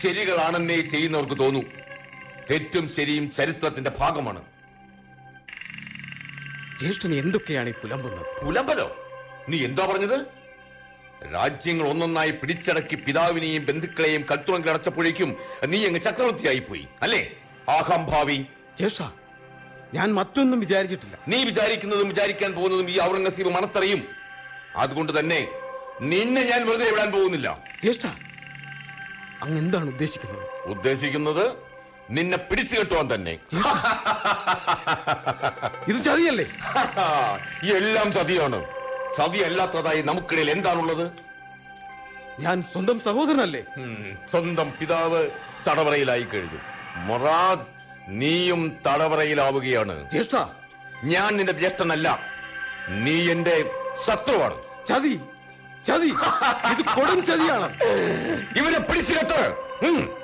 ശരികളാണെന്നേ ചെയ്യുന്നവർക്ക് തോന്നൂ തെറ്റും ശരിയും ചരിത്രത്തിന്റെ ഭാഗമാണ് ജ്യേഷ്ഠൻ എന്തൊക്കെയാണ് ഈ പുലമ്പുന്നത് പുലമ്പലോ നീ എന്താ പറഞ്ഞത് രാജ്യങ്ങൾ ഒന്നൊന്നായി പിടിച്ചടക്കി പിതാവിനെയും ബന്ധുക്കളെയും കൽത്തുറങ്കിൽ അടച്ചപ്പോഴേക്കും നീ അങ്ങ് ചക്രവർത്തിയായി പോയി അല്ലേ ആഹംഭാവി ജ്യേഷ്ഠ ഞാൻ മറ്റൊന്നും വിചാരിച്ചിട്ടില്ല നീ വിചാരിക്കുന്നതും വിചാരിക്കാൻ പോകുന്നതും ഈ ഔറംഗസീബ് മണത്തറിയും അതുകൊണ്ട് തന്നെ നിന്നെ ഞാൻ വെറുതെ വിടാൻ പോകുന്നില്ല ജ്യേഷ്ഠ അങ്ങ് എന്താണ് ഉദ്ദേശിക്കുന്നത് ഉദ്ദേശിക്കുന്നത് നിന്നെ പിടിച്ചു കെട്ടുവാൻ തന്നെ ഇത് ചതിയല്ലേ എല്ലാം ചതിയാണ് ചതി അല്ലാത്തതായി നമുക്കിടയിൽ എന്താണുള്ളത് ഞാൻ സ്വന്തം സഹോദരനല്ലേ ഉം, സ്വന്തം പിതാവ് തടവറയിലായി കഴിഞ്ഞു മൊറാദ് നീയും തടവറയിലാവുകയാണ് ജ്യേഷ്ഠ ഞാൻ നിന്റെ ജ്യേഷ്ഠനല്ല നീ എന്റെ ശത്രുവാണ് ചതി ചതി ഇത് കൊടും ചതിയാണ് ഇവരെ പിടിച്ചു കെട്ട് ഉം.